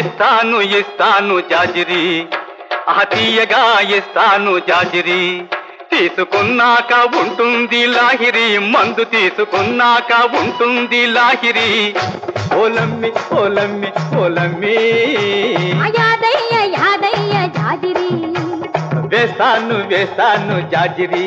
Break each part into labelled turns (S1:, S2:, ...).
S1: ఇస్తాను ఇస్తాను జాజిరి ఆ తీయగా ఇస్తాను జాజిరి తీసుకున్నాక ఉంటుంది లాహిరి మందు తీసుకున్నాక ఉంటుంది లాహిరి ఓలమ్మి ఓలమ్మి ఓలమ్మి
S2: యాదయ్య యాదయ్య జాజిరి
S1: వేస్తాను వేస్తాను జాజిరి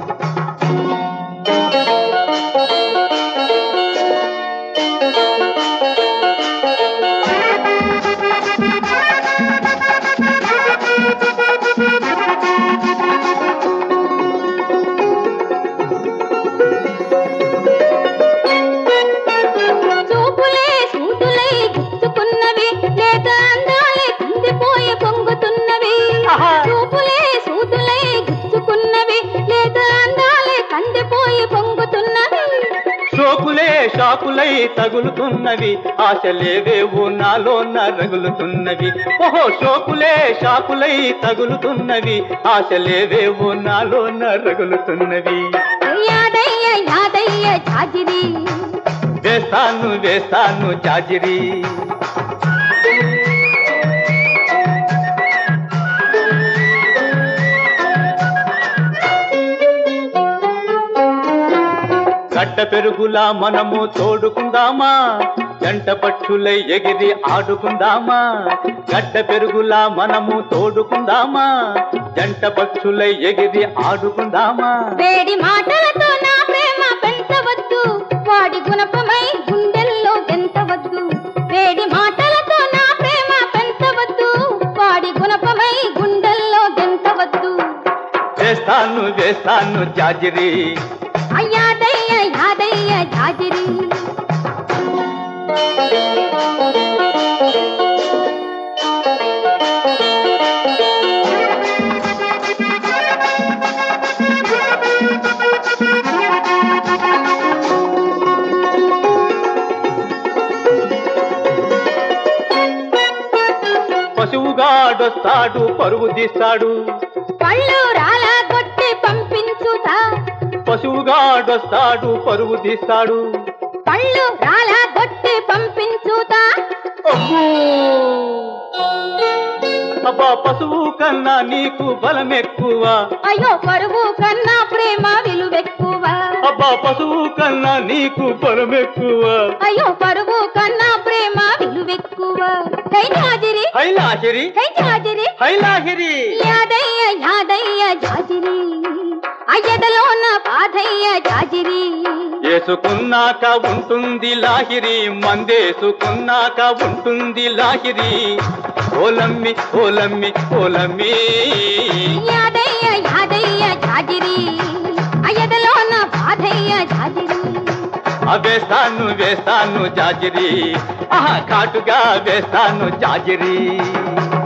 S2: చూపులే సూటులై గుచ్చుకున్నవి లేక అందాలే కందిపోయి పొంగుతున్నవి
S1: ఆహా.
S2: చూపులే సూటులై గుచ్చుకున్నవి లేక అందాలే కందిపోయి పొంగుతున్నవి
S1: షోకులే షాకులై తగులుతున్నవి ఆశలేవేవో నాలో రగులుతున్నవి ఓహో షోకులే షాకులై తగులుతున్నవి ఆశలేవేవో నాలో రగులుతున్నవి
S2: యాదయ్య యాదయ్య జాజిరి
S1: వేస్తాను వేస్తాను జాజిరి గడ్డ పెరుగులా మనము తోడుకుందామా జంట పట్టులై ఎగిరి ఆడుకుందామా గడ్డ పెరుగులా మనము తోడుకుందామా జంట పక్షులై ఎగిరి ఆడుకుందామా
S2: వేడి మాటలతో నా ప్రేమ పెంచవద్దు వాడి గుణపమై గుండెల్లో గెంతవద్దు వేడి మాటలతో నా ప్రేమ పెంచవద్దు వాడి గుణపమై గుండెల్లో గెంతవద్దు
S1: వేస్తాను వేస్తాను జాజిరి
S2: అయ్యాదయ్య యాదయ్య జాజిరి
S1: పశువుగాడొస్తాడు పరువు తీస్తాడు
S2: పళ్ళు రాలా కొట్టి పంపించుతా
S1: పశువుగాడొస్తాడు పరువు తీస్తాడు
S2: పళ్ళు రాలా కొట్టి పంపించుతా
S1: అబ్బో! అబ్బా పశువు కన్నా నీకు బలం ఎక్కువ
S2: అయ్యో పరువు కన్నా ప్రేమ విలువెక్కువ
S1: అబ్బా పశువు కన్నా నీకు బలం ఎక్కువ
S2: అయ్యో పరువు కన్నా ప్రేమ విలువెక్కువ హై జాజిరి
S1: హైలాహిరి
S2: హై జాజిరి
S1: హైలాహిరి
S2: యాదయ్య యాదయ్య జాజిరి అయ్యదలోన బాధయ్య జాజిరి
S1: వేసుకున్నాక ఉంటుంది లాహిరి మందేసుకున్నాక ఉంటుంది లాహిరి ఓలమ్మి ఓలమ్మి ఓలమ్మి
S2: యాదయ్య యాదయ్య జాజిరి అయ్యదలోన బాధయ్య జాజిరి
S1: ఆ వేస్తాను వేస్తాను జాజిరి ఆహా కాటుగా వేస్తాను జాజిరి